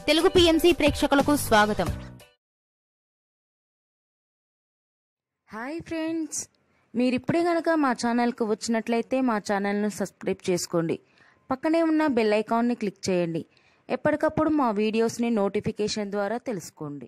Telugu PMC ప్రేక్షకులకు స్వాగతం hi friends మీరు ఇప్పుడే కనుక మా ఛానల్కి వచ్చినట్లయితే మా ఛానల్ను సబ్స్క్రైబ్ చేసుకోండి పక్కనే ఉన్న బెల్ ఐకాన్ని క్లిక్ చేయండి ఎప్పటికప్పుడు మా వీడియోస్ని నోటిఫికేషన్ ద్వారా తెలుసుకోండి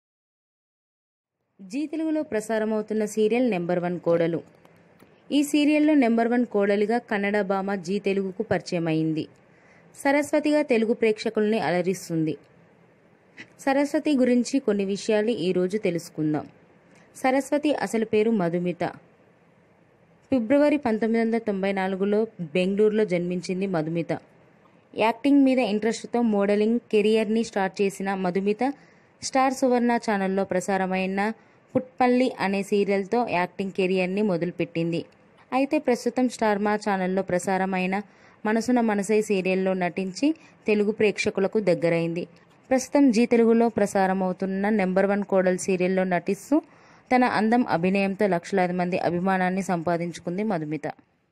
జీ తెలుగులో ప్రసారమవుతున్న సీరియల్ నెంబర్ వన్ కోడలు ఈ సీరియల్లో నెంబర్ వన్ కోడలిగా కన్నడ భామ జీ తెలుగుకు పరిచయం అయింది సరస్వతిగా తెలుగు ప్రేక్షకుల్ని అలరిస్తుంది సరస్వతి గురించి కొన్ని విషయాలు ఈరోజు తెలుసుకుందాం సరస్వతి అసలు పేరు మధుమిత ఫిబ్రవరి పంతొమ్మిది వందల తొంభై నాలుగులో బెంగళూరులో జన్మించింది మధుమిత యాక్టింగ్ మీద ఇంట్రెస్ట్తో మోడలింగ్ కెరియర్ని స్టార్ట్ చేసిన మధుమిత స్టార్ సువర్ణ ఛానల్లో ప్రసారమైన పుట్పల్లి అనే సీరియల్తో యాక్టింగ్ కెరియర్ని మొదలుపెట్టింది అయితే ప్రస్తుతం స్టార్ మా ఛానల్లో ప్రసారమైన మనసున మనసై సీరియల్లో నటించి తెలుగు ప్రేక్షకులకు దగ్గరైంది ప్రస్తుతం జీ తెలుగులో ప్రసారమవుతున్న నెంబర్ వన్ కోడల్ సీరియల్లో నటిస్తూ తన అందం అభినయంతో లక్షలాది మంది అభిమానాన్ని సంపాదించుకుంది మధుమిత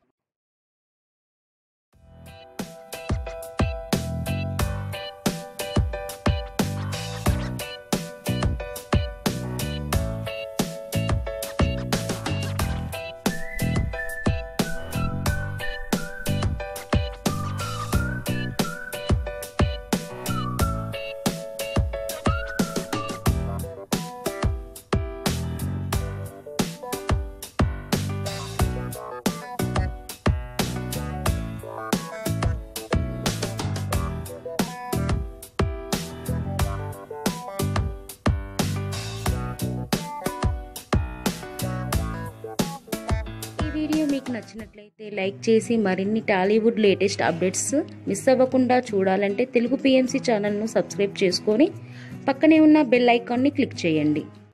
ఈ వీడియో మీకు నచ్చినట్లయితే లైక్ చేసి మరిన్ని టాలీవుడ్ లేటెస్ట్ అప్డేట్స్ మిస్ అవ్వకుండా చూడాలంటే తెలుగు పిఎంసి ఛానల్ను సబ్స్క్రైబ్ చేసుకొని పక్కనే ఉన్న బెల్ ఐకాన్ని క్లిక్ చేయండి